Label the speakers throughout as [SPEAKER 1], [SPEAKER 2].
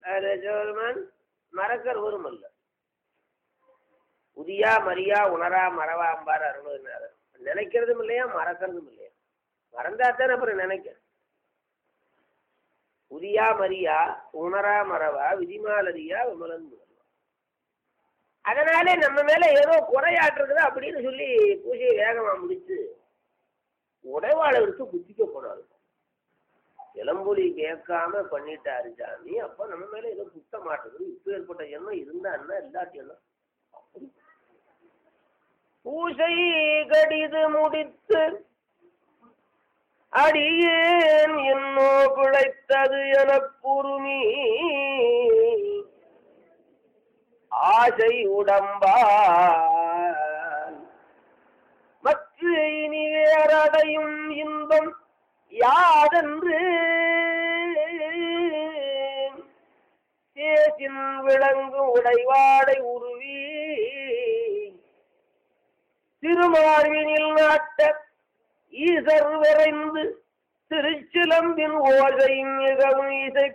[SPEAKER 1] அது சிவபெருமான் மறக்கிறவரும் அல்ல உதியா மரியா உணரா மறவா அம்பார் அருள்னார் நினைக்கிறதும் இல்லையா மறக்கிறதும் இல்லையா மறந்தா தானே அப்புறம் நினைக்க உதியா மரியா உணரா மறவா விதிமாலரியா விமலன் முதல்வா அதனாலே நம்ம மேல ஏதோ குறையாட்டுறது அப்படின்னு சொல்லி பூஜையை வேகமா முடிச்சு உடைவாளை எடுத்து குத்திக்க போனாரு இளம்புலி கேட்காம பண்ணிட்டாரு சாமி அப்ப நம்ம மேல ஏதோ குத்த மாட்டுது இப்ப ஏற்பட்ட எண்ணம் இருந்தா என்ன இல்லாட்டி என்ன அப்படி பூசை கடிது முடித்து அடியேன் என்னோ பிழைத்தது எனக் குறுமி ஆசை உடம்பால் மற்ற இனி வேறடையும் இன்பம் யாதென்று சேசின் விளங்கு உடைவாடை உருவி திருமார்வினில் நாட்ட ஈசர் விரைந்து திருச்சிலம்பின் ஓசை மிகவும்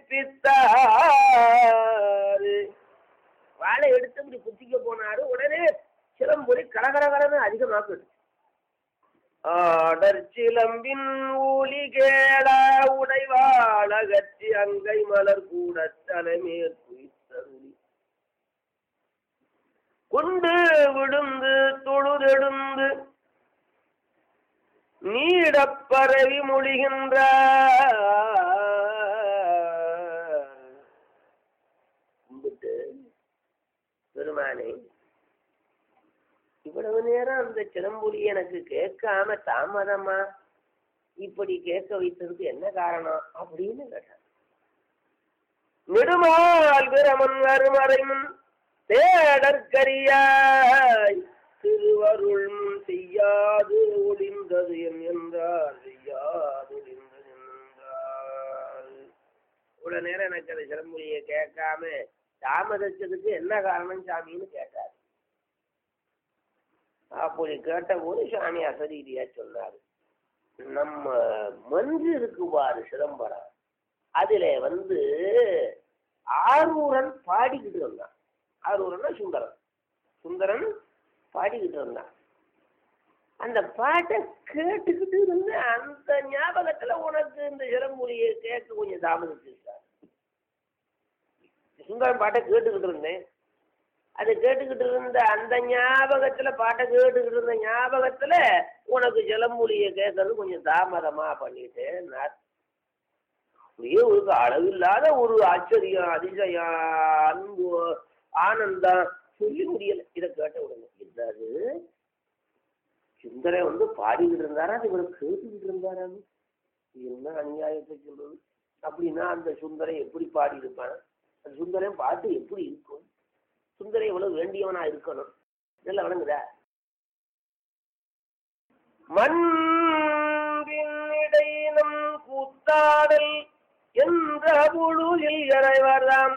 [SPEAKER 1] இசைப்பித்தார் வாழை எடுத்து இப்படி குத்திக்க போனாரு உடனே சிலம்பொலி கரகரகரன்னு அதிகமாக்குது ஆடர் சிலம்பின் ஊலி கேடா உடைவாளகற்றி அங்கை மலர் கூட தலைமேல் குய்த்தருளி கொண்டு விழுந்து தொழுதெழுந்து நீடப் பரவி மொழிகின்ற கும்பிட்டு பெருமானே இவ்வளவு நேரம் அந்த சிலம்புலி எனக்கு கேட்காம தாமதமா இப்படி கேட்க வைத்ததுக்கு என்ன காரணம் அப்படின்னு கேட்டான் நெடுமால் பிரமன் அருமறைமுன் தேடற்கரியாய் திருவருள் முன் செய்யாது ஒளிந்தது என் என்றார் செய்யாது ஒளிந்தது என் என்றார் இவ்வளவு நேரம் எனக்கு அந்த சிலம்புலியை கேட்காம தாமதிச்சதுக்கு என்ன காரணம் சாமின்னு கேட்டார் அப்படி கேட்டபோது சாமி அசரீதியா சொன்னார் நம்ம மஞ்சு இருக்கு பாரு சிதம்பரம் அதுல வந்து ஆரூரன் பாடிக்கிட்டு வந்தான் ஆரூரன்னா சுந்தரன் சுந்தரன் பாடிக்கிட்டு வந்தான் அந்த பாட்டை கேட்டுக்கிட்டு இருந்து அந்த ஞாபகத்துல உனக்கு இந்த சிலம்புலியை கேட்க கொஞ்சம் தாமதிச்சு சுந்தரன் பாட்டை கேட்டுக்கிட்டு இருந்தேன் அது கேட்டுக்கிட்டு இருந்த அந்த ஞாபகத்துல பாட்டை கேட்டுக்கிட்டு இருந்த ஞாபகத்துல உனக்கு ஜலமொழியை கேட்கறது கொஞ்சம் தாமதமா பண்ணிட்டேன் அப்படியே ஒரு அளவில்லாத ஒரு ஆச்சரியம் அதிசயம் அன்பு ஆனந்தம் சொல்லி முடியல இதை கேட்ட உடனே என்னது சுந்தரை வந்து பாடிக்கிட்டு இருந்தாரா அது இவரை கேட்டுக்கிட்டு இருந்தாரா என்ன அநியாயத்தை சொல்றது அப்படின்னா அந்த சுந்தரை எப்படி பாடி இருப்பான் அந்த சுந்தரன் பாட்டு எப்படி இருக்கும் சுந்தரை எவ்வளவு வேண்டியவனா இருக்கணும் நல்லா வணங்குதா மண்பின்னிடையினம் கூத்தாடல் என்ற பொழுதில் இறைவராம்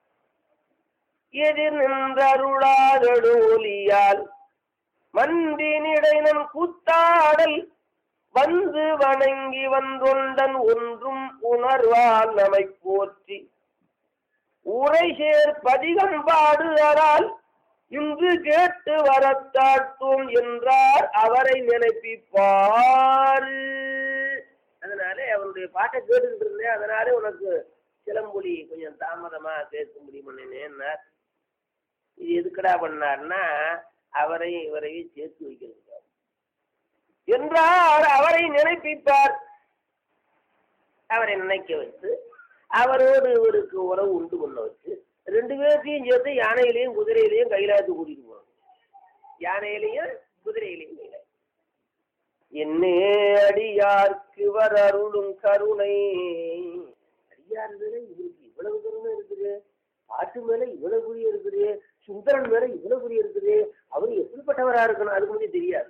[SPEAKER 1] எதிர் நின்றருளாதொலியால் மண்பினிடைனம் கூத்தாடல் வந்து வணங்கி வந்தொண்டன் ஒன்றும் உணர்வால் நம்மை போற்றி உரை சேர் பதிகம் பாடுதலால் இன்று கேட்டு வரத்தாட்டும் என்றார் அவரை நினைப்பிப்பார் அதனாலே அவருடைய பாட்டை கேட்டுக்கிட்டு இருந்தேன் அதனாலே உனக்கு சிலம்புலி கொஞ்சம் தாமதமா கேட்க முடியுமன்னார் இது எதுக்கடா பண்ணார்னா அவரையும் இவரையும் சேர்த்து வைக்கிறது என்றார் அவரை நினைப்பிப்பார் அவரை நினைக்க வைத்து அவரோடு இவருக்கு உறவு உண்டு பண்ண வச்சு ரெண்டு பேர்த்தையும் சேர்த்து யானையிலையும் குதிரையிலையும் கைலாயத்து கூட்டிட்டு போவாங்க யானையிலையும் குதிரையிலையும் கைலாயம் என்னே அடியார்க்கு வர் அருளும் கருணை அடியார் மேல இவருக்கு இவ்வளவு கருணை இருக்குது பாட்டு மேல இவ்வளவு குறி இருக்குது சுந்தரன் மேல இவ்வளவு குறி இருக்குது அவர் எப்படிப்பட்டவரா இருக்கணும் அதுக்கு முன்னாடி தெரியாது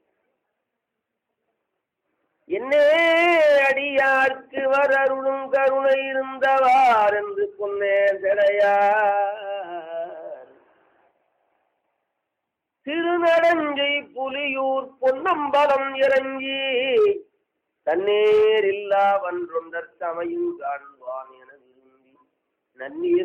[SPEAKER 1] என்னே அடியார்க்கு வர் அருளும் கருணை இருந்தவார் என்று சொன்னேன் திரையார் திருநடஞ்சை புலியூர் பொன்னம்பலம் இறங்கி தன்னேர் இல்லா வன்றொண்டர் சமையும் காண்பான் என விரும்பி நன்னீர்